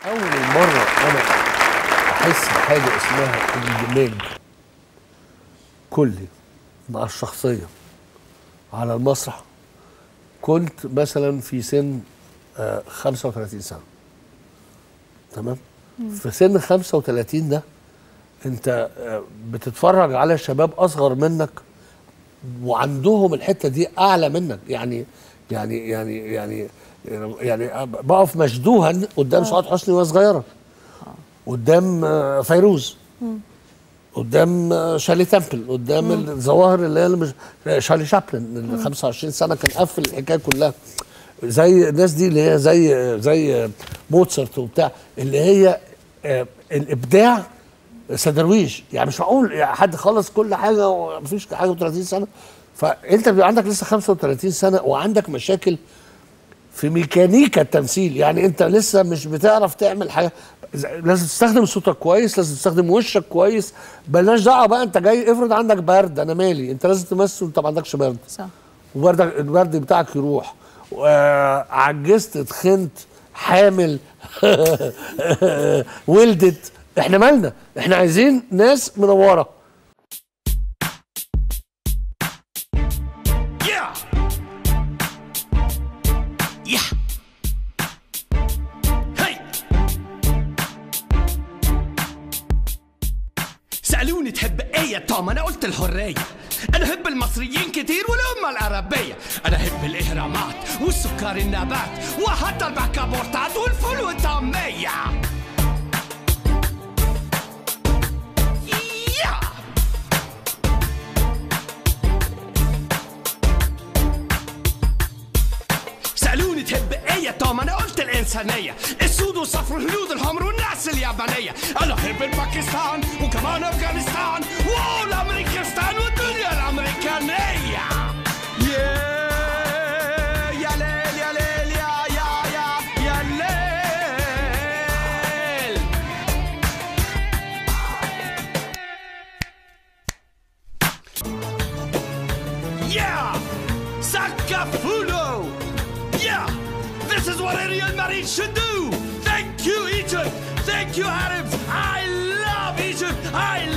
أول مرة أنا أحس بحاجة اسمها اندماج كلي مع الشخصية على المسرح كنت مثلا في سن آه، 35 سنة تمام في سن 35 ده انت آه، بتتفرج على شباب اصغر منك وعندهم الحته دي اعلى منك يعني يعني يعني يعني يعني بقف مشدوها قدام سعاد حسني وهي صغيره قدام آه، فيروز قدام آه، شارلي تمبل قدام الظواهر اللي هي اللي مش شارلي شابلن اللي 25 سنه كان قفل الحكايه كلها زي الناس دي اللي هي زي زي موتسرت وبتاع اللي هي آه، الابداع سدرويش يعني مش معقول يعني حد خلص كل حاجه ومفيش حاجه 30 سنه فانت بيبقى عندك لسه 35 سنه وعندك مشاكل في ميكانيكا التمثيل يعني انت لسه مش بتعرف تعمل حاجه لازم تستخدم صوتك كويس لازم تستخدم وشك كويس بلاش دعوه بقى انت جاي افرض عندك برد انا مالي انت لازم تمثل وانت ما عندكش برد صح وبردك البرد بتاعك يروح آه، عجزت اتخنت حامل ولدت احنا مالنا احنا عايزين ناس منوره Yeah! Yeah! هي! سألوني تحب ايه يا توم انا قلت الحرية انا احب المصريين كتير والامة العربية انا احب الاهرامات والسكر النبات وحتى البكابورتات والفول والطعمية Yeah! سألوني تحب ايه يا توم انا قلت الانسانية السود والصفر الهنود الحمر والناس اليابانية انا احب الباكستان وكمان افغانستان والامريكستان والدنيا الامريكانية Yeah! يا ليل يا ليل يا يا يا يا ليل Yeah! Sakafulo! Yeah! This is what a real Marine should do! Thank you, Egypt! Thank you, Arabs! I love Egypt! I